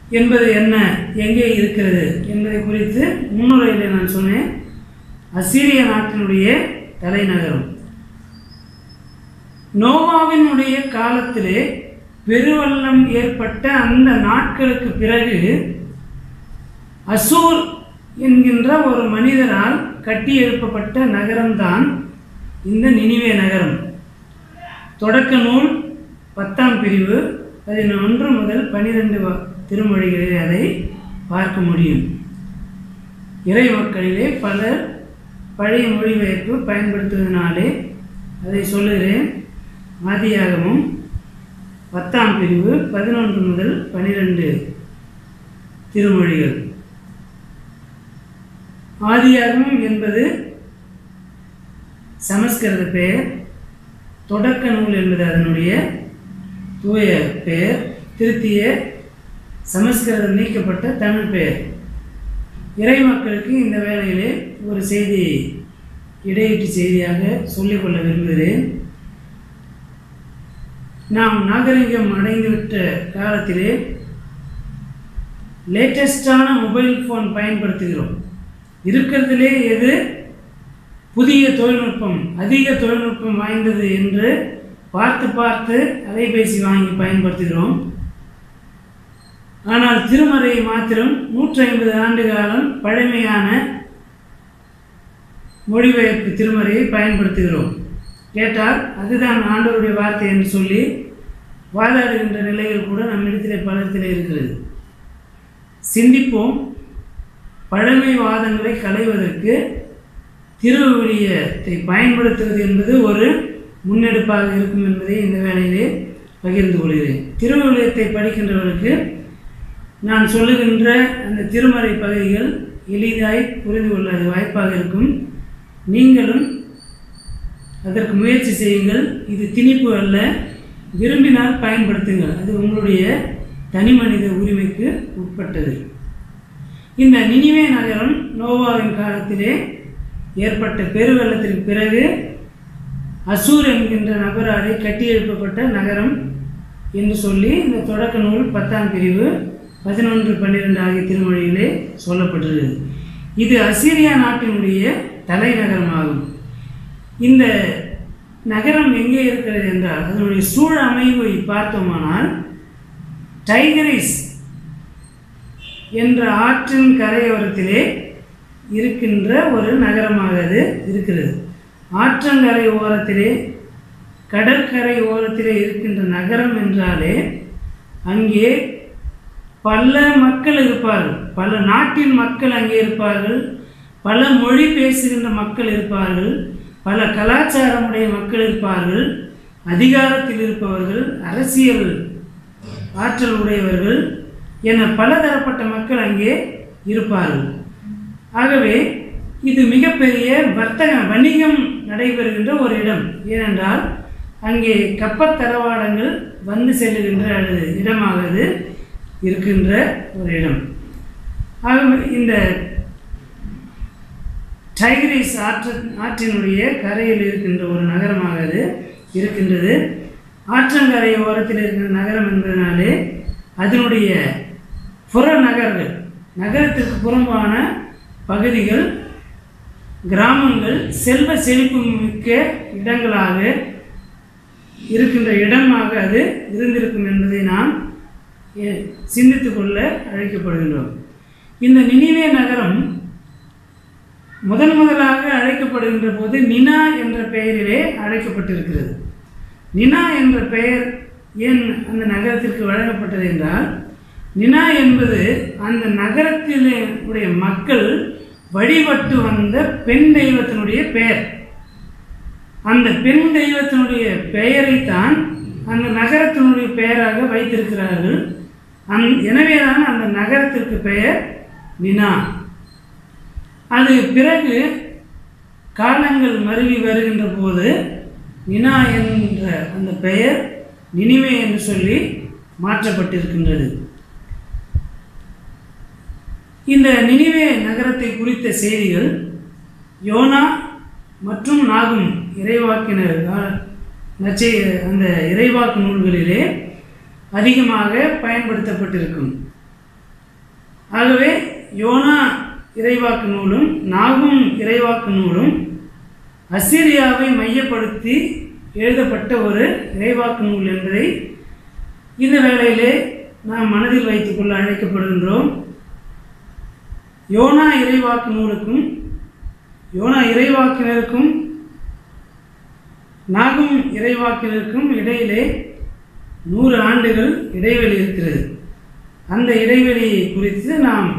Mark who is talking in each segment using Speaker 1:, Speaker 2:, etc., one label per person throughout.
Speaker 1: என்பது என்ன எங்கே இருக்கிறது என்பதை குறித்து முன்னுரையில் நான் சொன்னேன் அசீரிய நாட்டினுடைய தலைநகரம் நோவாவினுடைய காலத்திலே பெருவெள்ளம் ஏற்பட்ட அந்த நாட்களுக்கு பிறகு அசூர் என்கின்ற ஒரு மனிதரால் கட்டி எழுப்பப்பட்ட நகரம்தான் இந்த நினிவே நகரம் தொடக்க நூல் பத்தாம் பிரிவு பதினொன்று முதல் பனிரெண்டு வ- திருமொழிகளில் அதை பார்க்க முடியும் இறை மக்களிலே பலர் பழைய மொழிபெயர்ப்பு பயன்படுத்துவதனாலே அதை சொல்லுகிறேன் ஆதியாகமும் பத்தாம் பிரிவு பதினொன்று முதல் பனிரெண்டு திருமொழிகள் ஆதியாகமம் என்பது சமஸ்கிருத பெயர் தொடக்க நூல் என்பது அதனுடைய தூய பெயர் திருத்திய சமஸ்கிருதம் நீக்கப்பட்ட தமிழ் பெயர் இறை மக்களுக்கு இந்த வேளையிலே ஒரு செய்தி இடையீட்டு செய்தியாக சொல்லிக்கொள்ள விரும்புகிறேன் நாம் நாகரிகம் அடைந்துவிட்ட காலத்திலே லேட்டஸ்டான மொபைல் ஃபோன் பயன்படுத்துகிறோம் இருக்கிறதுலே எது புதிய தொழில்நுட்பம் அதிக தொழில்நுட்பம் வாய்ந்தது என்று பார்த்து பார்த்து அலைபேசி வாங்கி பயன்படுத்துகிறோம் ஆனால் திருமறையை மாத்திரம் நூற்றி ஐம்பது ஆண்டு காலம் பழமையான மொழிபெயர்ப்பு திருமறையை பயன்படுத்துகிறோம் கேட்டால் அதுதான் ஆண்டவருடைய வார்த்தை என்று சொல்லி வாதாடுகின்ற நிலைகள் கூட நம்மிடத்திலே பலத்திலே இருக்கிறது சிந்திப்போம் பழமை வாதங்களை களைவதற்கு திருவிழியத்தை பயன்படுத்துவது என்பது ஒரு முன்னெடுப்பாக இருக்கும் என்பதை இந்த வேளையிலே பகிர்ந்து கொள்கிறேன் திருவிழியத்தை படிக்கின்றவர்களுக்கு நான் சொல்லுகின்ற அந்த திருமறை பகுதிகள் எளிதாய் புரிந்து கொள்ள அது வாய்ப்பாக இருக்கும் நீங்களும் அதற்கு முயற்சி செய்யுங்கள் இது திணிப்பு அல்ல விரும்பினால் பயன்படுத்துங்கள் அது உங்களுடைய தனிமனித உரிமைக்கு உட்பட்டது இந்த நினிவே நகரம் நோவாவின் காலத்திலே ஏற்பட்ட பெருவெள்ளத்திற்கு பிறகு அசூர் என்கின்ற நபராலே கட்டியெழுப்பப்பட்ட நகரம் என்று சொல்லி இந்த தொடக்க நூல் பத்தாம் பிரிவு பதினொன்று பன்னிரெண்டு ஆகிய திருமொழியிலே சொல்லப்பட்டுள்ளது இது அசீரியா நாட்டினுடைய தலைநகரமாகும் இந்த நகரம் எங்கே இருக்கிறது என்றால் அதனுடைய சூழ அமைவை பார்த்தோமானால் டைகரிஸ் என்ற ஆற்றின் கரையோரத்திலே இருக்கின்ற ஒரு நகரமாக அது இருக்கிறது ஆற்றங்கரை ஓரத்திலே கடற்கரை ஓரத்திலே இருக்கின்ற நகரம் என்றாலே அங்கே பல மக்கள் இருப்பார்கள் பல நாட்டின் மக்கள் அங்கே இருப்பார்கள் பல மொழி பேசுகின்ற மக்கள் இருப்பார்கள் பல கலாச்சாரமுடைய மக்கள் இருப்பார்கள் அதிகாரத்தில் இருப்பவர்கள் அரசியல் ஆற்றல் உடையவர்கள் என பலதரப்பட்ட மக்கள் அங்கே இருப்பார்கள் ஆகவே இது மிகப்பெரிய வர்த்தக வணிகம் நடைபெறுகின்ற ஒரு இடம் ஏனென்றால் அங்கே கப்பத் தளவாடங்கள் வந்து செல்லுகின்ற அல்லது இடமாக அது இருக்கின்ற ஒரு இடம் ஆகவே இந்த டைகிரிஸ் ஆற்று ஆற்றினுடைய கரையில் இருக்கின்ற ஒரு நகரமாக அது இருக்கின்றது ஆற்றங்கரை ஓரத்தில் இருக்கிற நகரம் என்பதனாலே அதனுடைய புற நகர்கள் நகரத்திற்கு புறம்பான பகுதிகள் கிராமங்கள் செல்வ செழிப்பு மிக்க இடங்களாக இருக்கின்ற இடமாக அது இருந்திருக்கும் என்பதை நாம் எ- சிந்தித்துக் கொள்ள அழைக்கப்படுகின்றோம் இந்த நினிவே நகரம் முதன் முதலாக அழைக்கப்படுகின்ற போது நினா என்ற பெயரிலே அழைக்கப்பட்டிருக்கிறது நினா என்ற பெயர் ஏன் அந்த நகரத்திற்கு வழங்கப்பட்டது என்றால் நினா என்பது அந்த நகரத்திலே உடைய மக்கள் வழிபட்டு வந்த பெண் தெய்வத்தினுடைய பெயர் அந்த பெண் தெய்வத்தினுடைய பெயரைத்தான் அந்த நகரத்தினுடைய பெயராக வைத்திருக்கிறார்கள் அந் எனவேதான் அந்த நகரத்திற்கு பெயர் நினா அது பிறகு காலங்கள் மருவி வருகின்ற போது நினா என்ற அந்த பெயர் நினிவே என்று சொல்லி மாற்றப்பட்டிருக்கின்றது இந்த நினிவே நகரத்தை குறித்த செய்திகள் யோனா மற்றும் நாகும் இறைவாக்கினர் கா- நச்சை அந்த இறைவாக்கு நூல்களிலே அதிகமாக பயன்படுத்தப்பட்டிருக்கும் ஆகவே யோனா இறைவாக்கு நூலும் நாகும் இறைவாக்கு நூலும் அசிரியாவை மையப்படுத்தி எழுதப்பட்ட ஒரு இறைவாக்கு நூல் என்பதை இந்த வேளையிலே நாம் மனதில் வைத்துக்கொள்ள அழைக்கப்படுகின்றோம் யோனா இறைவாக்கு நூலுக்கும் யோனா இறைவாக்கினருக்கும் நாகும் இறைவாக்கினருக்கும் இடையிலே நூறு ஆண்டுகள் இடைவெளி இருக்கிறது அந்த இடைவெளியை குறித்து நாம்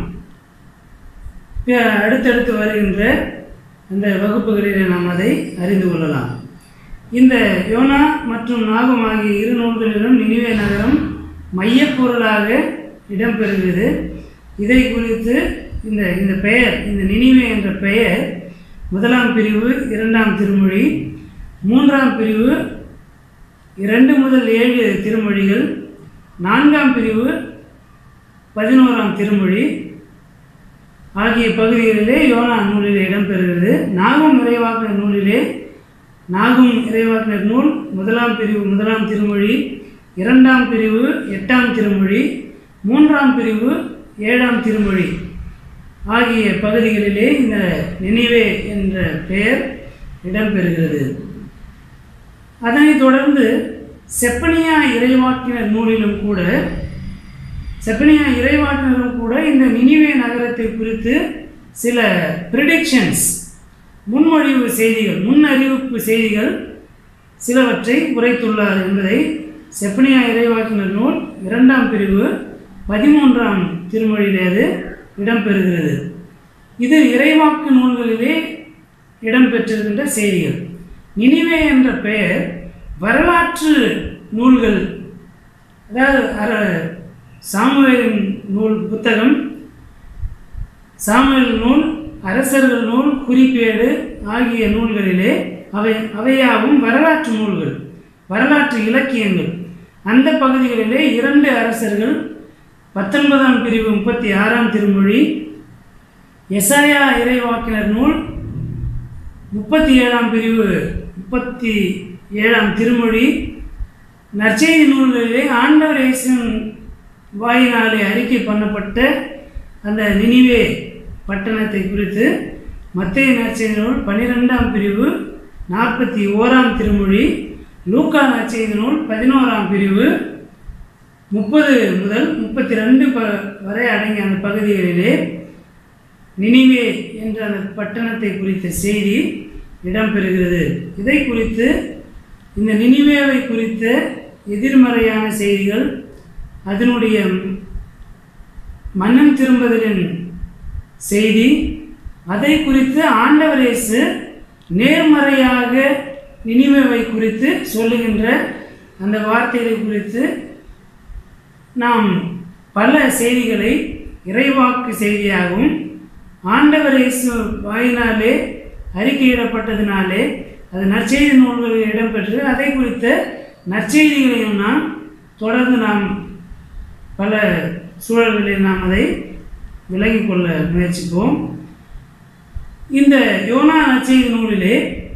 Speaker 1: அடுத்தடுத்து வருகின்ற அந்த வகுப்புகளிலே நாம் அதை அறிந்து கொள்ளலாம் இந்த யோனா மற்றும் நாகம் ஆகிய இரு நூல்களிலும் நினைவே நகரம் மையப்பொருளாக இடம்பெறுகிறது இதை குறித்து இந்த இந்த பெயர் இந்த நினைவே என்ற பெயர் முதலாம் பிரிவு இரண்டாம் திருமொழி மூன்றாம் பிரிவு இரண்டு முதல் ஏழு திருமொழிகள் நான்காம் பிரிவு பதினோராம் திருமொழி ஆகிய பகுதிகளிலே யோனா நூலிலே இடம்பெறுகிறது நாகும் இறைவாக்கினர் நூலிலே நாகும் இறைவாக்கினர் நூல் முதலாம் பிரிவு முதலாம் திருமொழி இரண்டாம் பிரிவு எட்டாம் திருமொழி மூன்றாம் பிரிவு ஏழாம் திருமொழி ஆகிய பகுதிகளிலே இந்த நினைவே என்ற பெயர் இடம்பெறுகிறது அதனைத் தொடர்ந்து செப்பனியா இறைவாக்கினர் நூலிலும் கூட செப்பனியா இறைவாக்கினரும் கூட இந்த நினிவே நகரத்தை குறித்து சில ப்ரிடிக்ஷன்ஸ் முன்மொழிவு செய்திகள் முன்னறிவிப்பு செய்திகள் சிலவற்றை உரைத்துள்ளார் என்பதை செப்பனியா இறைவாக்கினர் நூல் இரண்டாம் பிரிவு பதிமூன்றாம் திருமொழியிலே அது இடம்பெறுகிறது இது இறைவாக்கு நூல்களிலே இடம்பெற்றிருக்கின்ற செய்திகள் நினிவே என்ற பெயர் வரலாற்று நூல்கள் அதாவது அர சாமுவேலின் நூல் புத்தகம் சாமுவேல் நூல் அரசர்கள் நூல் குறிப்பேடு ஆகிய நூல்களிலே அவை அவையாவும் வரலாற்று நூல்கள் வரலாற்று இலக்கியங்கள் அந்த பகுதிகளிலே இரண்டு அரசர்கள் பத்தொன்பதாம் பிரிவு முப்பத்தி ஆறாம் திருமொழி எசாயா இறைவாக்கினர் நூல் முப்பத்தி ஏழாம் பிரிவு முப்பத்தி ஏழாம் திருமொழி நற்செய்தி நூல்களிலே ஆண்டவர் இயேசுவின் வாயினாலே அறிக்கை பண்ணப்பட்ட அந்த நினிவே பட்டணத்தை குறித்து மத்திய நற்செய்தி நூல் பன்னிரெண்டாம் பிரிவு நாற்பத்தி ஓராம் திருமொழி லூக்கா நற்செய்தி நூல் பதினோராம் பிரிவு முப்பது முதல் முப்பத்தி ரெண்டு ப வரை அடங்கிய அந்த பகுதிகளிலே நினிவே என்ற அந்த பட்டணத்தை குறித்த செய்தி இடம்பெறுகிறது இதை குறித்து இந்த நினிவேவை குறித்த எதிர்மறையான செய்திகள் அதனுடைய மன்னன் திரும்புதலின் செய்தி அதை குறித்து ஆண்டவர் இயேசு நேர்மறையாக நினிவேவை குறித்து சொல்லுகின்ற அந்த வார்த்தைகளை குறித்து நாம் பல செய்திகளை இறைவாக்கு செய்தியாகவும் ஆண்டவர் இயேசு வாயினாலே அறிக்கையிடப்பட்டதினாலே அது நற்செய்தி நூல்களில் இடம்பெற்று அதை குறித்த நற்செய்திகளையும் நாம் தொடர்ந்து நாம் பல சூழல்களில் நாம் அதை விலகிக் கொள்ள முயற்சிப்போம் இந்த யோனா நற்செய்தி நூலிலே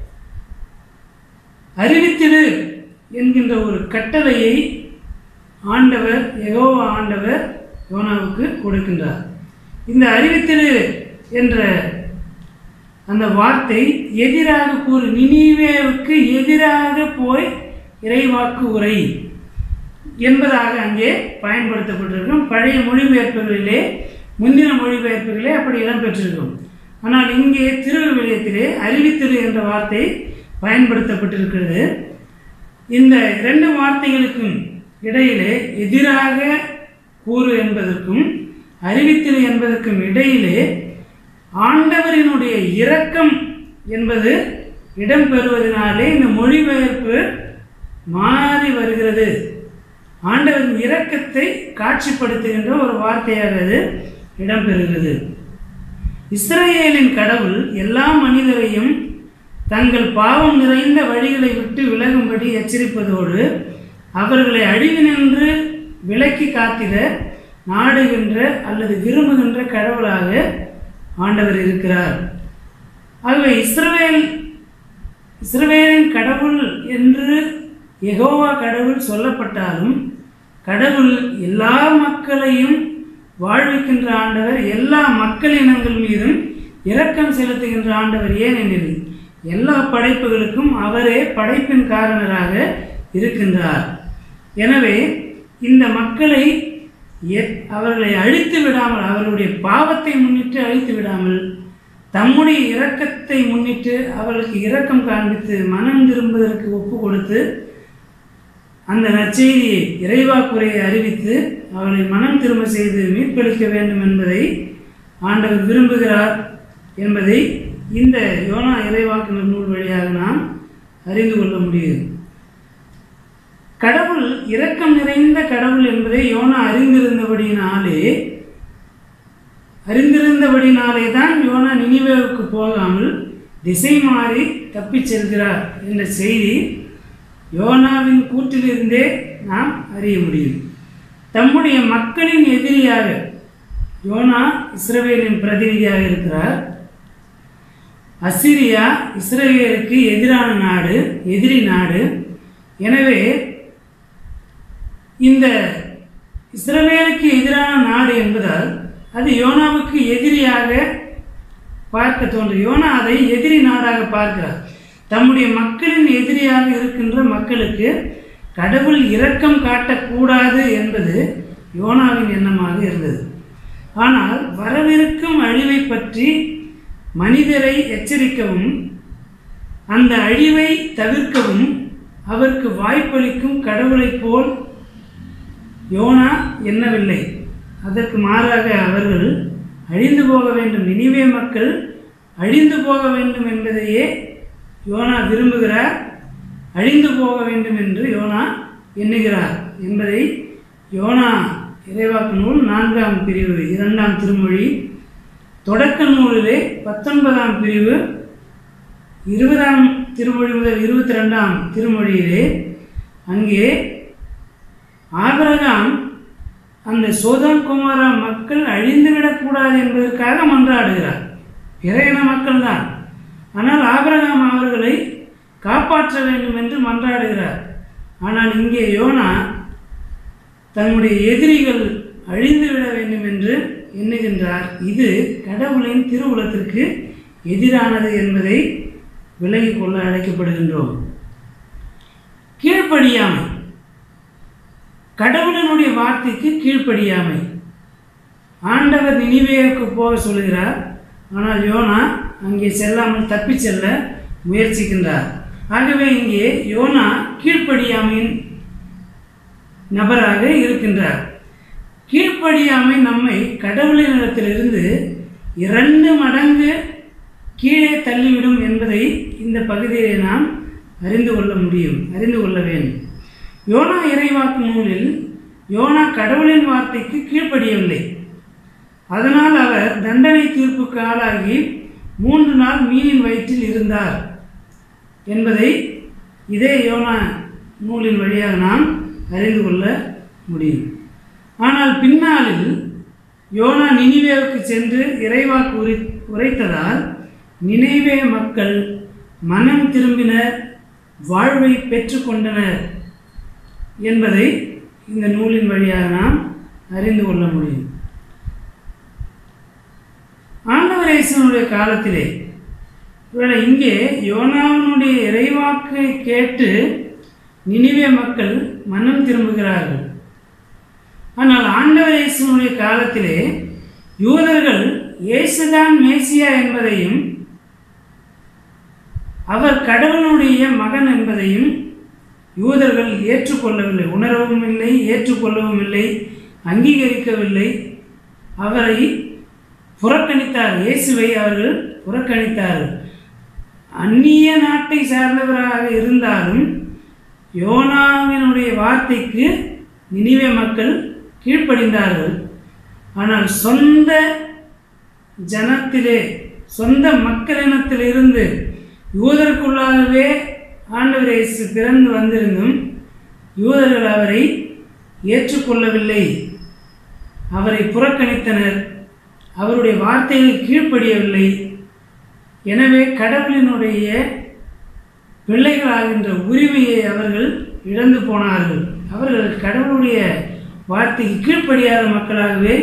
Speaker 1: அறிவித்திடு என்கின்ற ஒரு கட்டளையை ஆண்டவர் யெகோவா ஆண்டவர் யோனாவுக்கு கொடுக்கின்றார் இந்த அறிவித்திடு என்ற அந்த வார்த்தை எதிராக கூறு நினிவேவுக்கு எதிராக போய் இறைவாக்கு உரை என்பதாக அங்கே பயன்படுத்தப்பட்டிருக்கும் பழைய மொழிபெயர்ப்புகளிலே முந்தின மொழிபெயர்ப்புகளே அப்படி இடம்பெற்றிருக்கும் ஆனால் இங்கே திருவிவிலியத்திலே அறிவித்திரு என்ற வார்த்தை பயன்படுத்தப்பட்டிருக்கிறது இந்த இரண்டு வார்த்தைகளுக்கும் இடையிலே எதிராக கூறு என்பதற்கும் அறிவித்திரு என்பதற்கும் இடையிலே ஆண்டவரினுடைய இரக்கம் என்பது இடம்பெறுவதனாலே இந்த மொழிபெயர்ப்பு மாறி வருகிறது ஆண்டவரின் இரக்கத்தை காட்சிப்படுத்துகின்ற ஒரு வார்த்தையாக அது இடம்பெறுகிறது இஸ்ரேலின் கடவுள் எல்லா மனிதரையும் தங்கள் பாவம் நிறைந்த வழிகளை விட்டு விலகும்படி எச்சரிப்பதோடு அவர்களை அழிவினின்று விலக்கி காத்திட நாடுகின்ற அல்லது விரும்புகின்ற கடவுளாக ஆண்டவர் இருக்கிறார் ஆகவே இஸ்ரவேல் இஸ்ரவேலின் கடவுள் என்று யெகோவா கடவுள் சொல்லப்பட்டாலும் கடவுள் எல்லா மக்களையும் வாழ்விக்கின்ற ஆண்டவர் எல்லா மக்கள் இனங்கள் மீதும் இரக்கம் செலுத்துகின்ற ஆண்டவர் ஏனெனில் எல்லா படைப்புகளுக்கும் அவரே படைப்பின் காரணராக இருக்கின்றார் எனவே இந்த மக்களை எ- அவர்களை அழித்து விடாமல் அவர்களுடைய பாவத்தை முன்னிட்டு அழித்து விடாமல் தம்முடைய இரக்கத்தை முன்னிட்டு அவர்களுக்கு இரக்கம் காண்பித்து மனம் திரும்புவதற்கு ஒப்பு கொடுத்து அந்த நற்செய்தியை இறைவாக்குறையை அறிவித்து அவர்களை மனம் திரும்ப செய்து மீட்பளிக்க வேண்டும் என்பதை ஆண்டவர் விரும்புகிறார் என்பதை இந்த யோனா இறைவாக்குனர் நூல் வழியாக நாம் அறிந்து கொள்ள முடியுது கடவுள் இரக்கம் நிறைந்த கடவுள் என்பதை யோனா அறிந்திருந்தபடியினாலே அறிந்திருந்தபடினாலே தான் யோனா நினிவேவுக்கு போகாமல் திசை மாறி தப்பிச் செல்கிறார் என்ற செய்தி யோனாவின் கூற்றிலிருந்தே நாம் அறிய முடியும் தம்முடைய மக்களின் எதிரியாக யோனா இஸ்ரவேலின் பிரதிநிதியாக இருக்கிறார் அசிரியா இஸ்ரவேலுக்கு எதிரான நாடு எதிரி நாடு எனவே இந்த இஸ்ரவேலுக்கு எதிரான நாடு என்பதால் அது யோனாவுக்கு எதிரியாக பார்க்க தோன்றும் யோனா அதை எதிரி நாடாக பார்க்கிறார் தம்முடைய மக்களின் எதிரியாக இருக்கின்ற மக்களுக்கு கடவுள் இரக்கம் காட்டக்கூடாது என்பது யோனாவின் எண்ணமாக இருந்தது ஆனால் வரவிருக்கும் அழிவை பற்றி மனிதரை எச்சரிக்கவும் அந்த அழிவை தவிர்க்கவும் அவருக்கு வாய்ப்பளிக்கும் கடவுளைப் போல் யோனா எண்ணவில்லை அதற்கு மாறாக அவர்கள் அழிந்து போக வேண்டும் நினிவே மக்கள் அழிந்து போக வேண்டும் என்பதையே யோனா விரும்புகிறார் அழிந்து போக வேண்டும் என்று யோனா எண்ணுகிறார் என்பதை யோனா இறைவாக்கு நூல் நான்காம் பிரிவு இரண்டாம் திருமொழி தொடக்க நூலிலே பத்தொன்பதாம் பிரிவு இருபதாம் திருமொழி முதல் இருபத்தி ரெண்டாம் திருமொழியிலே அங்கே ஆபிரகாம் அந்த சோதம் குமாரா மக்கள் அழிந்துவிடக்கூடாது என்பதற்காக மன்றாடுகிறார் பிற இன மக்கள் தான் ஆனால் ஆபிரகாம் அவர்களை காப்பாற்ற வேண்டும் என்று மன்றாடுகிறார் ஆனால் இங்கே யோனா தன்னுடைய எதிரிகள் அழிந்துவிட வேண்டும் என்று எண்ணுகின்றார் இது கடவுளின் திருவுலத்திற்கு எதிரானது என்பதை விலகிக் கொள்ள அழைக்கப்படுகின்றோம் கீழ்ப்படியாமை கடவுளினுடைய வார்த்தைக்கு கீழ்ப்படியாமை ஆண்டவர் நினிவேவுக்கு போக சொல்கிறார் ஆனால் யோனா அங்கே செல்லாமல் தப்பிச் செல்ல முயற்சிக்கின்றார் ஆகவே இங்கே யோனா கீழ்ப்படியாமையின் நபராக இருக்கின்றார் கீழ்ப்படியாமை நம்மை கடவுளினிடத்திலிருந்து இரண்டு மடங்கு கீழே தள்ளிவிடும் என்பதை இந்த பகுதியிலே நாம் அறிந்து கொள்ள முடியும் அறிந்து கொள்ள வேண்டும் யோனா இறைவாக்கு நூலில் யோனா கடவுளின் வார்த்தைக்கு கீழ்ப்படியவில்லை அதனால் அவர் தண்டனை தீர்ப்புக்கு ஆளாகி மூன்று நாள் மீனின் வயிற்றில் இருந்தார் என்பதை இதே யோனா நூலின் வழியாக நாம் அறிந்து கொள்ள முடியும் ஆனால் பின்னாளில் யோனா நினிவேவுக்கு சென்று இறைவாக்கு உரை உரைத்ததால் நினைவே மக்கள் மனம் திரும்பினர் வாழ்வை பெற்றுக்கொண்டனர் என்பதை இந்த நூலின் வழியாக நாம் அறிந்து கொள்ள முடியும் ஆண்டவரேசனுடைய காலத்திலே ஒருவேளை இங்கே யோனாவினுடைய இறைவாக்கை கேட்டு நினிவே மக்கள் மனம் திரும்புகிறார்கள் ஆனால் ஆண்டவர் இயேசுனுடைய காலத்திலே யூதர்கள் இயேசுதான் மேசியா என்பதையும் அவர் கடவுளுடைய மகன் என்பதையும் யூதர்கள் ஏற்றுக்கொள்ளவில்லை உணரவும் இல்லை ஏற்றுக்கொள்ளவும் இல்லை அங்கீகரிக்கவில்லை அவரை புறக்கணித்தார் இயேசுவை அவர்கள் புறக்கணித்தார்கள் அந்நிய நாட்டை சார்ந்தவராக இருந்தாலும் யோனாவினுடைய வார்த்தைக்கு நினிவே மக்கள் கீழ்ப்படிந்தார்கள் ஆனால் சொந்த ஜனத்திலே சொந்த மக்களினத்திலிருந்து யூதருக்குள்ளாகவே ஆண்டவர் இயேசு பிறந்து வந்திருந்தும் யூதர்கள் அவரை ஏற்றுக்கொள்ளவில்லை அவரை புறக்கணித்தனர் அவருடைய வார்த்தைகள் கீழ்ப்படியவில்லை எனவே கடவுளினுடைய பிள்ளைகளாகின்ற உரிமையை அவர்கள் இழந்து போனார்கள் அவர்கள் கடவுளுடைய வார்த்தைக்கு கீழ்ப்படியாத மக்களாகவே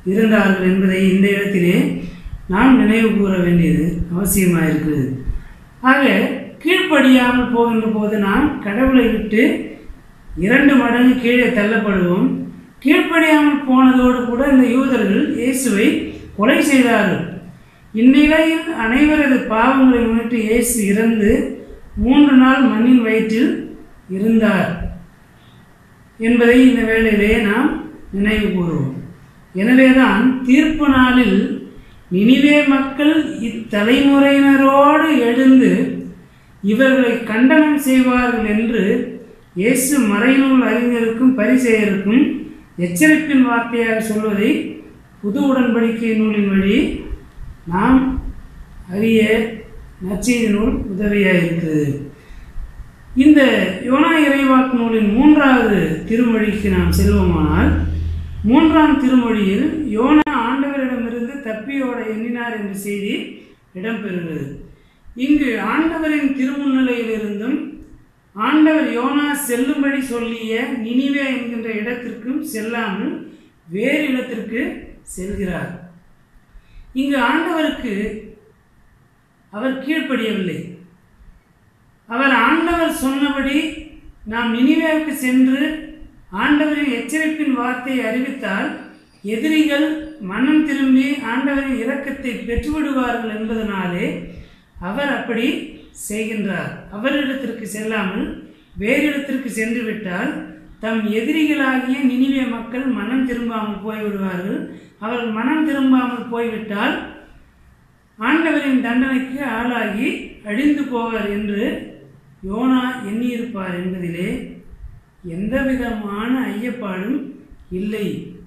Speaker 1: இருந்தார்கள் என்பதை இந்த இடத்திலே நாம் நினைவு கூற வேண்டியது அவசியமாக இருக்கிறது ஆக கீழ்ப்படியாமல் போகின்ற போது நாம் கடவுளை விட்டு இரண்டு மடங்கு கீழே தள்ளப்படுவோம் கீழ்ப்படியாமல் போனதோடு கூட இந்த யூதர்கள் இயேசுவை கொலை செய்தார்கள் இந்நிலையில் அனைவரது பாவங்களை முன்னிட்டு இயேசு இறந்து மூன்று நாள் மண்ணின் வயிற்றில் இருந்தார் என்பதை இந்த வேளையிலே நாம் நினைவு கூறுவோம் எனவேதான் தீர்ப்பு நாளில் நினிவே மக்கள் இத்தலைமுறையினரோடு எழுந்து இவர்களை கண்டனம் செய்வார்கள் என்று இயேசு மறைநூல் அறிஞருக்கும் பரிசெயருக்கும் எச்சரிப்பின் வார்த்தையாக சொல்வதை புது உடன்படிக்கை நூலின் வழி நாம் அறிய நற்செய்தி நூல் உதவியாக இருக்கிறது இந்த யோனா இறைவாக்கு நூலின் மூன்றாவது திருமொழிக்கு நாம் செல்வோமானால் மூன்றாம் திருமொழியில் யோனா ஆண்டவரிடமிருந்து தப்பியோட எண்ணினார் என்ற செய்தி இடம்பெறுகிறது இங்கு ஆண்டவரின் திருமுன்னிலையிலிருந்தும் ஆண்டவர் யோனா செல்லும்படி சொல்லிய நினிவே என்கின்ற இடத்திற்கும் செல்லாமல் வேறு இடத்திற்கு செல்கிறார் இங்கு ஆண்டவருக்கு அவர் கீழ்ப்படியவில்லை அவர் ஆண்டவர் சொன்னபடி நாம் நினிவேவுக்கு சென்று ஆண்டவரின் எச்சரிப்பின் வார்த்தையை அறிவித்தால் எதிரிகள் மனம் திரும்பி ஆண்டவரின் இரக்கத்தை பெற்றுவிடுவார்கள் என்பதனாலே அவர் அப்படி செய்கின்றார் அவரிடத்திற்கு செல்லாமல் வேறு இடத்திற்கு சென்று விட்டால் தம் எதிரிகளாகிய நினிவே மக்கள் மனம் திரும்பாமல் போய்விடுவார்கள் அவர்கள் மனம் திரும்பாமல் போய்விட்டால் ஆண்டவரின் தண்டனைக்கு ஆளாகி அழிந்து போவார் என்று யோனா எண்ணியிருப்பார் என்பதிலே எந்த விதமான ஐயப்பாடும் இல்லை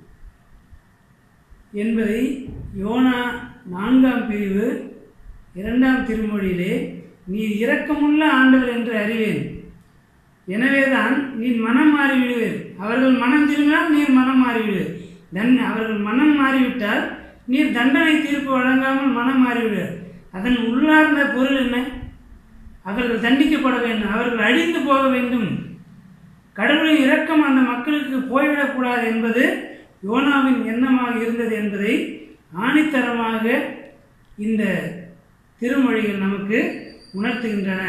Speaker 1: என்பதை யோனா நான்காம் பிரிவு இரண்டாம் திருமொழியிலே நீ இரக்கமுள்ள ஆண்டவர் என்று அறிவேன் எனவேதான் நீ மனம் மாறிவிடுவீர் அவர்கள் மனம் திரும்பினால் நீர் மனம் மாறிவிடுவீர் தன் அவர்கள் மனம் மாறிவிட்டால் நீர் தண்டனை தீர்ப்பு வழங்காமல் மனம் மாறிவிடுவார் அதன் உள்ளார்ந்த பொருள் என்ன அவர்கள் தண்டிக்கப்பட வேண்டும் அவர்கள் அழிந்து போக வேண்டும் கடவுளின் இரக்கம் அந்த மக்களுக்கு போய்விடக்கூடாது என்பது யோனாவின் எண்ணமாக இருந்தது என்பதை ஆணித்தரமாக இந்த திருமொழிகள் நமக்கு உணர்த்துகின்றன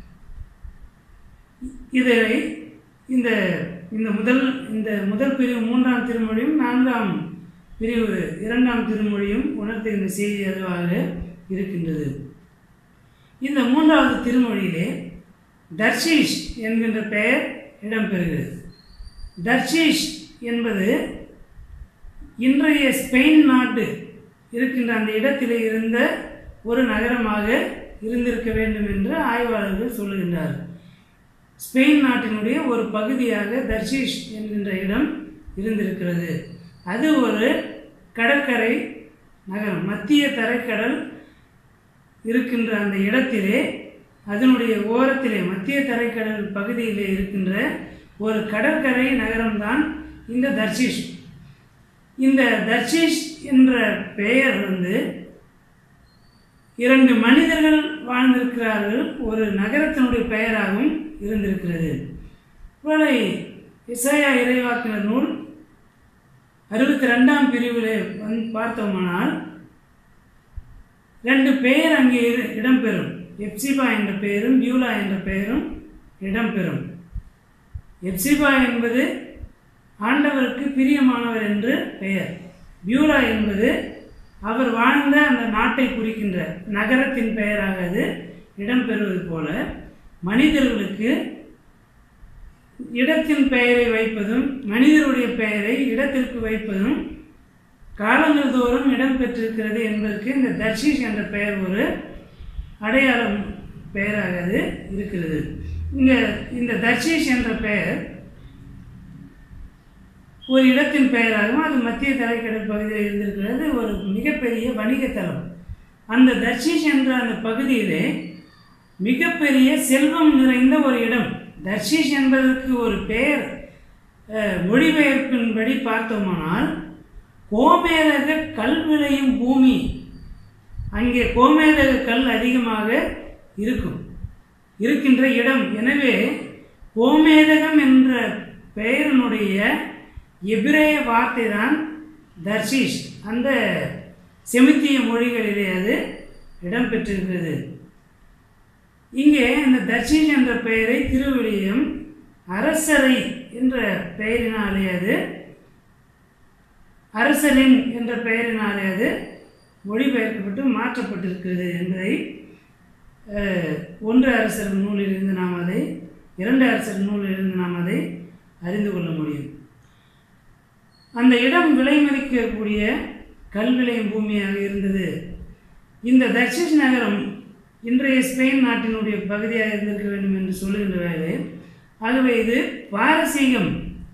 Speaker 1: இதை இந்த இந்த முதல் இந்த முதல் பிரிவு மூன்றாம் திருமொழியும் நான்காம் பிரிவு இரண்டாம் திருமொழியும் உணர்த்துகின்ற செய்தி அதுவாக இருக்கின்றது இந்த மூன்றாவது திருமொழியிலே தர்ஷீஷ் என்கின்ற பெயர் இடம்பெறுகிறது தர்ஷீஷ் என்பது இன்றைய ஸ்பெயின் நாட்டு இருக்கின்ற அந்த இடத்திலே இருந்த ஒரு நகரமாக இருந்திருக்க வேண்டும் என்று ஆய்வாளர்கள் சொல்லுகின்றார்கள் ஸ்பெயின் நாட்டினுடைய ஒரு பகுதியாக தர்ஷீஷ் என்கின்ற இடம் இருந்திருக்கிறது அது ஒரு கடற்கரை நகரம் மத்திய தரைக்கடல் இருக்கின்ற அந்த இடத்திலே அதனுடைய ஓரத்திலே மத்திய தரைக்கடல் பகுதியிலே இருக்கின்ற ஒரு கடற்கரை நகரம்தான் இந்த தர்ஷீஷ் இந்த தர்ஷீஷ் என்ற பெயர் வந்து இரண்டு மனிதர்கள் வாழ்ந்திருக்கிறார்கள் ஒரு நகரத்தினுடைய பெயராகவும் இருந்திருக்கிறது ஒருவேளை இசையா இறைவாக்கினர் நூல் அறுபத்தி ரெண்டாம் பிரிவில் வந்து பார்த்தோமானால் ரெண்டு பெயர் அங்கே இரு- இடம்பெறும் எப்சிபா என்ற பெயரும் பியூலா என்ற பெயரும் இடம்பெறும் எப்சிபா என்பது ஆண்டவருக்கு பிரியமானவர் என்று பெயர் பியூலா என்பது அவர் வாழ்ந்த அந்த நாட்டை குறிக்கின்ற நகரத்தின் பெயராக அது இடம்பெறுவது போல மனிதர்களுக்கு இடத்தின் பெயரை வைப்பதும் மனிதருடைய பெயரை இடத்திற்கு வைப்பதும் காலங்கள் தோறும் இடம்பெற்றிருக்கிறது என்பதற்கு இந்த தர்ஷீஷ் என்ற பெயர் ஒரு அடையாளம் பெயராக அது இருக்கிறது இங்க இந்த தர்ஷீஷ் என்ற பெயர் ஒரு இடத்தின் பெயராகவும் அது மத்திய தரைக்கடல் பகுதியில் இருந்திருக்கிறது ஒரு மிகப்பெரிய வணிக தலம் அந்த தர்ஷீஷ் என்ற அந்த பகுதியிலே மிகப்பெரிய செல்வம் நிறைந்த ஒரு இடம் தர்ஷீஷ் என்பதற்கு ஒரு பெயர் அஹ், மொழிபெயர்ப்பின்படி பார்த்தோமானால் கோமேதக கல் விளையும் பூமி அங்கே கோமேதக கல் அதிகமாக இருக்கும் இருக்கின்ற இடம் எனவே கோமேதகம் என்ற பெயரினுடைய எபிரேய வார்த்தை தான் தர்ஷீஷ் அந்த செமித்திய மொழிகளிலே அது இடம்பெற்றிருக்கிறது இங்கே இந்த தர்ஷீஷ் என்ற பெயரை திருவிழியம் அரசரை என்ற பெயரினாலே அது அரசரின் என்ற பெயரினாலே அது மொழிபெயர்க்கப்பட்டு மாற்றப்பட்டிருக்கிறது என்பதை அஹ், ஒன்று அரசர் நூலிலிருந்து நாம் அதை இரண்டு அரசர் நூலிலிருந்து நாம் அதை அறிந்து கொள்ள முடியும் அந்த இடம் விலை மதிக்கக்கூடிய கல்விளையும் பூமியாக இருந்தது இந்த தர்ஷிஷ் நகரம் இன்றைய ஸ்பெயின் நாட்டினுடைய பகுதியாக இருந்திருக்க வேண்டும் என்று சொல்லுகின்ற வேலை ஆகவே இது பாரசீகம்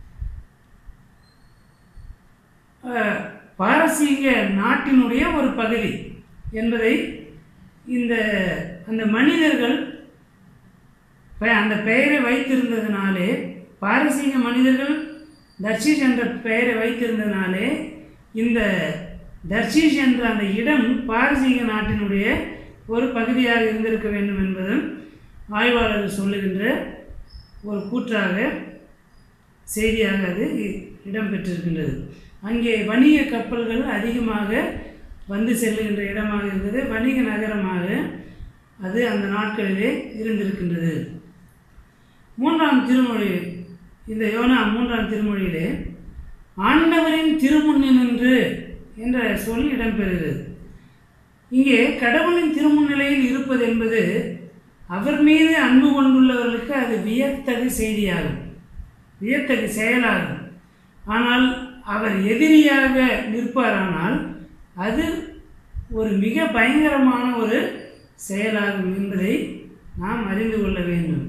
Speaker 1: அஹ், பாரசீக நாட்டினுடைய ஒரு பகுதி என்பதை இந்த அந்த மனிதர்கள் பெ- அந்த பெயரை வைத்திருந்ததினாலே பாரசீக மனிதர்கள் தர்ஷீஷ் என்ற பெயரை வைத்திருந்ததினாலே இந்த தர்ஷீஷ் என்ற அந்த இடம் பாரசீக நாட்டினுடைய ஒரு பகுதியாக இருந்திருக்க வேண்டும் என்பதும் ஆய்வாளர்கள் சொல்லுகின்ற ஒரு கூற்றாக செய்தியாக அது இ- இடம்பெற்றிருக்கின்றது அங்கே வணிக கப்பல்கள் அதிகமாக வந்து செல்லுகின்ற இடமாக இருந்தது வணிக நகரமாக அது அந்த நாட்களிலே இருந்திருக்கின்றது மூன்றாம் திருமொழி இந்த யோனா மூன்றாம் திருமொழியிலே ஆண்டவரின் திருமுன்னினின்று என்ற சொல் இடம்பெறுகிறது இங்கே கடவுளின் திருமுன்னிலையில் இருப்பது என்பது அவர் மீது அன்பு கொண்டுள்ளவர்களுக்கு அது வியத்தகு செய்தியாகும் வியத்தகு செயலாகும் ஆனால் அவர் எதிரியாக நிற்பாரானால் அது ஒரு மிக பயங்கரமான ஒரு செயலாகும் என்பதை நாம் அறிந்து கொள்ள வேண்டும்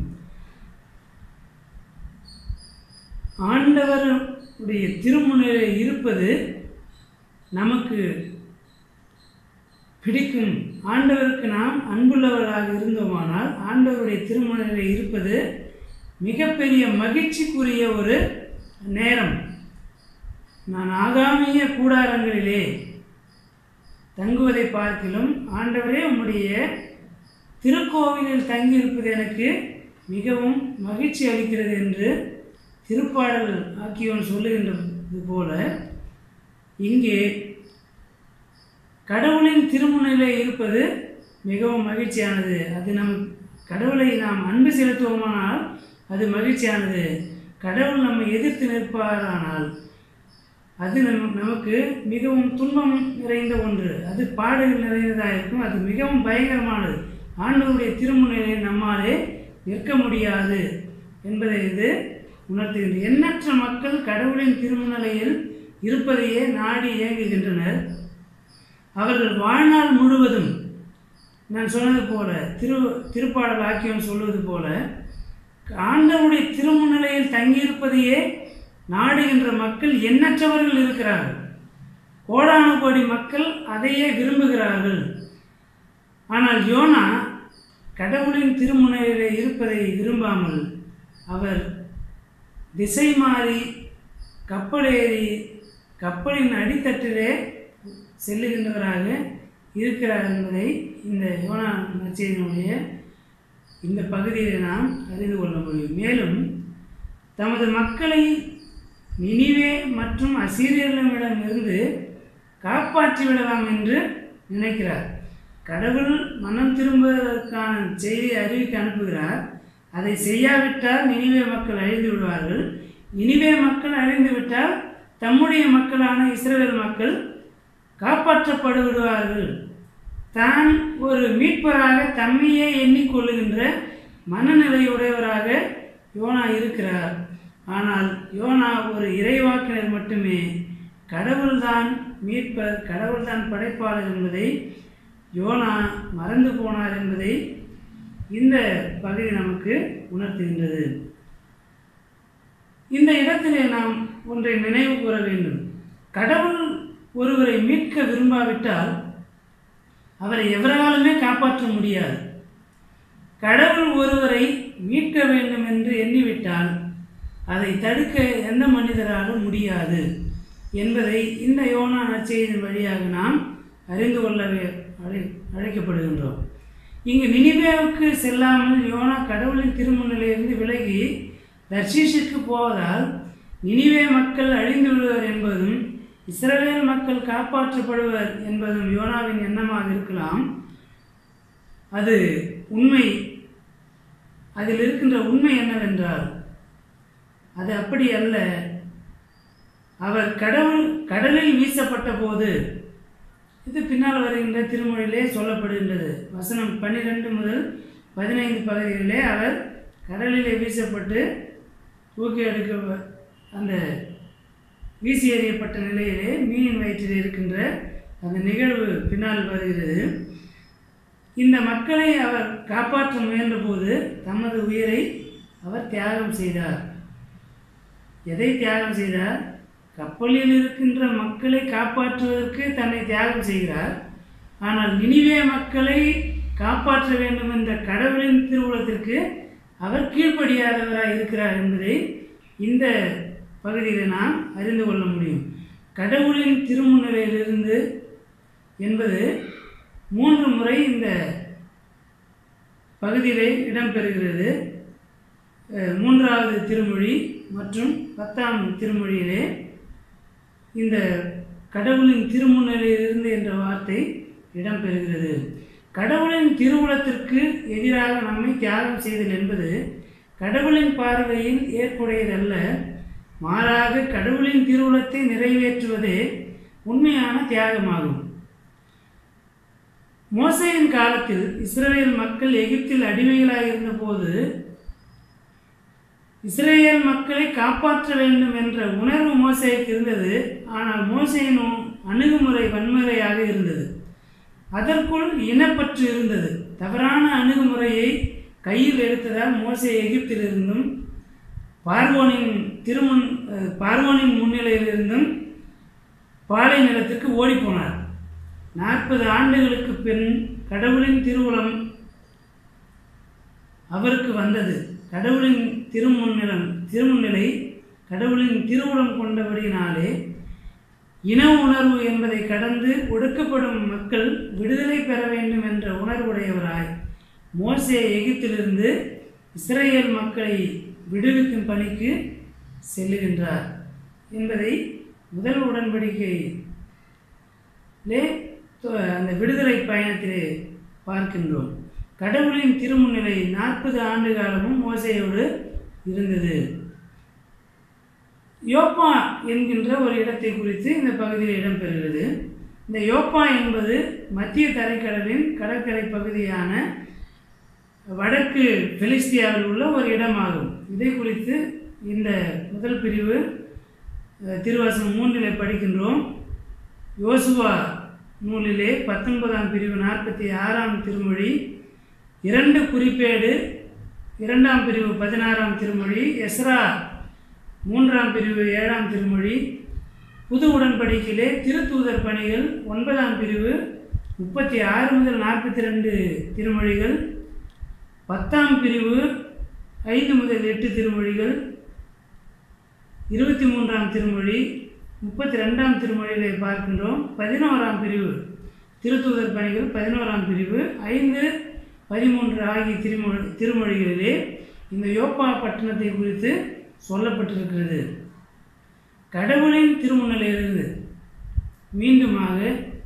Speaker 1: ஆண்டவருடைய திருமுனையில் இருப்பது நமக்கு பிடிக்கும் ஆண்டவருக்கு நாம் அன்புள்ளவர்களாக இருந்தோமானால் ஆண்டவருடைய திருமணத்தில் இருப்பது மிகப்பெரிய மகிழ்ச்சிக்குரிய ஒரு நேரம் நான் ஆகாமிய கூடாரங்களிலே தங்குவதை பார்க்கிலும் ஆண்டவரே உம்முடைய திருக்கோவிலில் தங்கியிருப்பது எனக்கு மிகவும் மகிழ்ச்சி அளிக்கிறது என்று திருப்பாடல் ஆக்கியோன் சொல்லுகின்றது போல இங்கே கடவுளின் திருமுனையிலே இருப்பது மிகவும் மகிழ்ச்சியானது அது நம் கடவுளை நாம் அன்பு செலுத்துவோமானால் அது மகிழ்ச்சியானது கடவுள் நம்மை எதிர்த்து நிற்பாரானால் அது நம் நமக்கு மிகவும் துன்பம் நிறைந்த ஒன்று அது பாடுகள் நிறைந்ததாக இருக்கும் அது மிகவும் பயங்கரமானது ஆண்டவருடைய திருமுனையிலே நம்மாலே நிற்க முடியாது என்பதை இது உணர்த்துகின்றது எண்ணற்ற மக்கள் கடவுளின் திருமுனையில் இருப்பதையே நாடி இயங்குகின்றனர் அவர்கள் வாழ்நாள் முழுவதும் நான் சொன்னது போல திரு திருப்பாடல் ஆக்கியம் சொல்வது போல ஆண்டவருடைய திருமுன்னிலையில் தங்கியிருப்பதையே நாடுகின்ற மக்கள் எண்ணற்றவர்கள் இருக்கிறார்கள் கோடானு கோடி மக்கள் அதையே விரும்புகிறார்கள் ஆனால் யோனா கடவுளின் திருமுனையிலே இருப்பதை விரும்பாமல் அவர் திசை மாறி கப்பலேறி கப்பலின் அடித்தட்டிலே செல்லுகின்றவராக இருக்கிறார் என்பதை இந்த யோனா நச்சையினுடைய இந்த பகுதியில் நாம் அறிந்து கொள்ள முடியும் மேலும் தமது மக்களை நினிவே மற்றும் அசீரியர்களிடமிருந்து காப்பாற்றி விடலாம் என்று நினைக்கிறார் கடவுள் மனம் திரும்புவதற்கான செய்தியை அறிவிக்க அனுப்புகிறார் அதை செய்யாவிட்டால் நினிவே மக்கள் அழிந்து விடுவார்கள் நினிவே மக்கள் அழிந்து விட்டால் தம்முடைய மக்களான இஸ்ரவேல் மக்கள் காப்பாற்றப்படு விடுவார்கள் தான் ஒரு மீட்பராக தம்மையே எண்ணிக்கொள்ளுகின்ற மனநிலையுடையவராக யோனா இருக்கிறார் ஆனால் யோனா ஒரு இறைவாக்கினர் மட்டுமே கடவுள்தான் மீட்பர் கடவுள்தான் படைப்பாளர் என்பதை யோனா மறந்து போனார் என்பதை இந்த பகுதி நமக்கு உணர்த்துகின்றது இந்த இடத்திலே நாம் ஒன்றை நினைவு கூற வேண்டும் கடவுள் ஒருவரை மீட்க விரும்பாவிட்டால் அவரை எவராலுமே காப்பாற்ற முடியாது கடவுள் ஒருவரை மீட்க வேண்டும் என்று எண்ணிவிட்டால் அதை தடுக்க எந்த மனிதராலும் முடியாது என்பதை இந்த யோனா நற்செய்தியின் வழியாக நாம் அறிந்து கொள்ள வே- அழை அழைக்கப்படுகின்றோம் இங்கு நினிவேவுக்கு செல்லாமல் யோனா கடவுளின் திருமுன்னிலிருந்து விலகி தர்ஷீஷுக்கு போவதால் நினிவே மக்கள் அழிந்து விடுவர் என்பதும் இஸ்ரவேல் மக்கள் காப்பாற்றப்படுவர் என்பதும் யோனாவின் எண்ணமாக இருக்கலாம் அது உண்மை அதில் இருக்கின்ற உண்மை என்னவென்றால் அது அப்படி அல்ல அவர் கடவுள் கடலில் வீசப்பட்ட போது இது பின்னால் வருகின்ற திருமொழியிலே சொல்லப்படுகின்றது வசனம் பன்னிரெண்டு முதல் பதினைந்து பகுதிகளிலே அவர் கடலிலே வீசப்பட்டு தூக்கி எடுக்க அந்த வீசி எறியப்பட்ட நிலையிலே மீனின் வயிற்றில் இருக்கின்ற அந்த நிகழ்வு பின்னால் வருகிறது இந்த மக்களை அவர் காப்பாற்ற முயன்றபோது தமது உயிரை அவர் தியாகம் செய்தார் எதை தியாகம் செய்தார் கப்பலில் இருக்கின்ற மக்களை காப்பாற்றுவதற்கு தன்னை தியாகம் செய்கிறார் ஆனால் நினிவே மக்களை காப்பாற்ற வேண்டும் என்ற கடவுளின் திருவுளத்திற்கு அவர் கீழ்ப்படியாதவராய் இருக்கிறார் என்பதை இந்த பகுதியில் நாம் அறிந்து கொள்ள முடியும் கடவுளின் திருமுன்னிலையிலிருந்து என்பது மூன்று முறை இந்த பகுதியிலே இடம்பெறுகிறது அஹ், மூன்றாவது திருமொழி மற்றும் பத்தாம் திருமொழியிலே இந்த கடவுளின் திருமுன்னிலையிலிருந்து என்ற வார்த்தை இடம்பெறுகிறது கடவுளின் திருவுளத்திற்கு எதிராக நம்மை தியாகம் செய்தல் என்பது கடவுளின் பார்வையில் ஏற்புடையதல்ல மாறாக கடவுளின் திருவுளத்தை நிறைவேற்றுவதே உண்மையான தியாகமாகும் மோசையின் காலத்தில் இஸ்ரவேல் மக்கள் எகிப்தில் அடிமைகளாக இருந்தபோது இஸ்ரேல் மக்களை காப்பாற்ற வேண்டும் என்ற உணர்வு மோசைக்கு இருந்தது ஆனால் மோசையின் அணுகுமுறை வன்முறையாக இருந்தது அதற்குள் இனப்பற்று இருந்தது தவறான அணுகுமுறையை கையில் எடுத்ததால் மோசே எகிப்திலிருந்தும் பார்வோனின் திருமுன் அஹ், பார்வோனின் முன்னிலையிலிருந்தும் பாலை நிலத்துக்கு ஓடிப்போனார் நாற்பது ஆண்டுகளுக்கு பின் கடவுளின் திருவுளம் அவருக்கு வந்தது கடவுளின் திருமுன்னிலம் திருமுன்னிலை கடவுளின் திருவுளம் கொண்டபடியினாலே இன உணர்வு என்பதை கடந்து ஒடுக்கப்படும் மக்கள் விடுதலை பெற வேண்டும் என்ற உணர்வுடையவராய் மோசே எகிப்திலிருந்து இஸ்ரேல் மக்களை விடுவிக்கும் பணிக்கு செல்லுகின்றார் என்பதை முதல் உடன்படிக்கையிலே தொ- அந்த விடுதலை பயணத்திலே பார்க்கின்றோம் கடவுளின் திருமுன்னிலை நாற்பது ஆண்டு காலமும் மோசையோடு இருந்தது யோப்பா என்கின்ற ஒரு இடத்தை குறித்து இந்த பகுதியில் இடம்பெறுகிறது இந்த யோப்பா என்பது மத்திய தரைக்கடலின் கடற்கரை பகுதியான வடக்கு பெலிஸ்தியாவில் உள்ள ஒரு இடமாகும் இதை குறித்து இந்த முதல் பிரிவு அஹ், திருவாசகம் மூன்றிலே படிக்கின்றோம் யோசுவா நூலிலே பத்தொன்பதாம் பிரிவு நாற்பத்தி ஆறாம் திருமொழி இரண்டு குறிப்பேடு இரண்டாம் பிரிவு பதினாறாம் திருமொழி எஸ்ரா மூன்றாம் பிரிவு ஏழாம் திருமொழி புது உடன்படிக்கையிலே திருத்தூதர் பணிகள் ஒன்பதாம் பிரிவு முப்பத்தி ஆறு முதல் நாற்பத்தி ரெண்டு திருமொழிகள் பத்தாம் பிரிவு ஐந்து முதல் எட்டு திருமொழிகள் இருபத்தி மூன்றாம் திருமொழி முப்பத்தி ரெண்டாம் திருமொழிகளை பார்க்கின்றோம் பதினோராம் பிரிவு திருத்தூதர் பணிகள் பதினோராம் பிரிவு ஐந்து பதிமூன்று ஆகிய திருமொழி திருமொழிகளிலே இந்த யோப்பா பட்டணத்தை குறித்து சொல்லப்பட்டிருக்கிறது கடவுளின் திருமுன்னிலையிலிருந்து மீண்டுமாக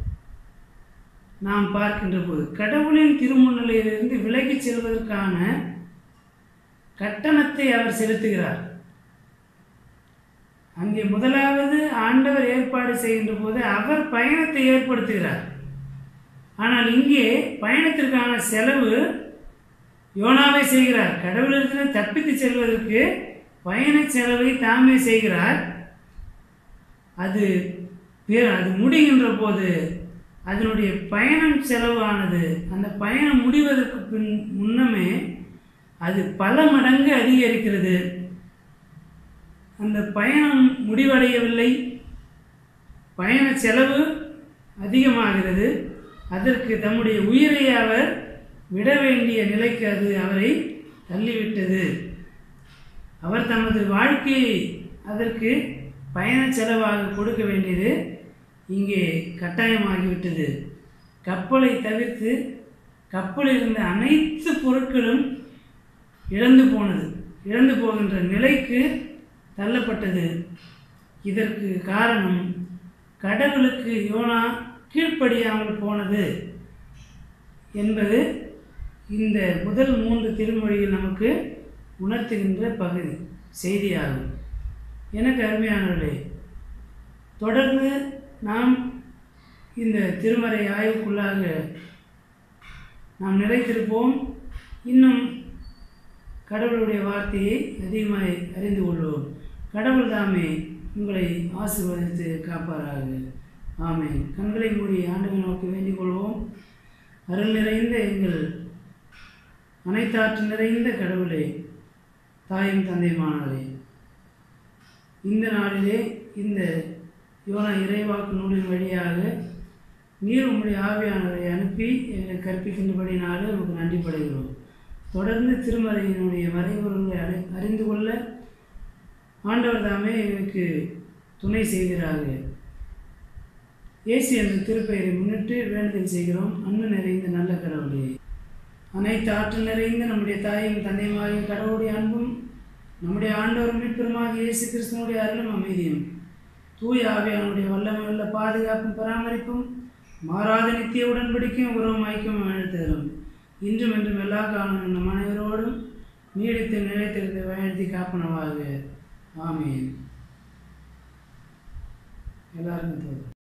Speaker 1: நாம் பார்க்கின்ற போது கடவுளின் திருமுன்னிலையிலிருந்து விலகிச் செல்வதற்கான கட்டணத்தை அவர் செலுத்துகிறார் அங்கே முதலாவது ஆண்டவர் ஏற்பாடு செய்கின்ற போது அவர் பயணத்தை ஏற்படுத்துகிறார் ஆனால் இங்கே பயணத்திற்கான செலவு யோனாவை செய்கிறார் கடவுளிடத்தில் தப்பித்து செல்வதற்கு பயண செலவை தாமே செய்கிறார் அது பிற- அது முடிகின்ற போது அதனுடைய பயணம் செலவானது அந்த பயணம் முடிவதற்கு பின் முன்னமே அது பல மடங்கு அதிகரிக்கிறது அந்த பயணம் முடிவடையவில்லை பயண செலவு அதிகமாகிறது அதற்கு தம்முடைய உயிரை அவர் விட வேண்டிய நிலைக்கு அது அவரை தள்ளிவிட்டது அவர் தமது வாழ்க்கையை அதற்கு பயண செலவாக கொடுக்க வேண்டியது இங்கே கட்டாயமாகிவிட்டது கப்பலை தவிர்த்து கப்பலில் இருந்த அனைத்து பொருட்களும் இழந்து போனது இழந்து போகின்ற நிலைக்கு தள்ளப்பட்டது இதற்கு காரணம் கடவுளுக்கு யோனா கீழ்ப்படியாமல் போனது என்பது இந்த முதல் மூன்று திருமொழிகள் நமக்கு உணர்த்துகின்ற பகுதி செய்தியாகும் எனக்கு அருமையானவர்களே தொடர்ந்து நாம் இந்த திருமறை ஆய்வுக்குள்ளாக நாம் நிலைத்திருப்போம் இன்னும் கடவுளுடைய வார்த்தையை அதிகமாக அறிந்து கொள்வோம் கடவுள் தாமே உங்களை ஆசீர்வதித்து காப்பாராக ஆமென் கண்களை மூடி ஆண்டவனை நோக்கி வேண்டிக் கொள்வோம் அருள் நிறைந்த எங்கள் அனைத்தாற்று நிறைந்த கடவுளே தாயும் தந்தையுமானவரே இந்த நாளிலே இந்த யோனா இறைவாக்கு நூலின் வழியாக நீர் உம்முடைய ஆவியானவரை அனுப்பி எங்களுக்கு கற்பிக்கின்றபடினாலே நமக்கு நன்றி படைகிறோம் தொடர்ந்து திருமறையினுடைய மறைபொருள்களை அறி அறிந்து கொள்ள ஆண்டவர் தாமே எங்களுக்கு துணை செய்கிறார்கள் இயேசு என்ற திருப்பெயரை முன்னிட்டு வேண்டுதல் செய்கிறோம் அன்பு நிறைந்த நல்ல கடவுளே அனைத்து ஆற்றல் நிறைந்த நம்முடைய தாயும் தந்தையுமாகிய கடவுளுடைய அன்பும் நம்முடைய ஆண்டவரும் மீட்பெருமாகிய இயேசு கிறிஸ்துவனுடைய அருளும் அமைதியும் தூய ஆவியானுடைய வல்லமையுள்ள பாதுகாப்பும் பராமரிப்பும் மாறாத நித்திய உடன்படிக்கையும் உறவும் ஐக்கியமும் அழுத்தலும் இன்றும் என்றும் எல்லா காலமும் நம் அனைவரோடும் நீடித்து நிலைத்திருந்த வழிநடத்தி காப்பனவாக ஆமீன் எல்லாருக்கும் தோதும்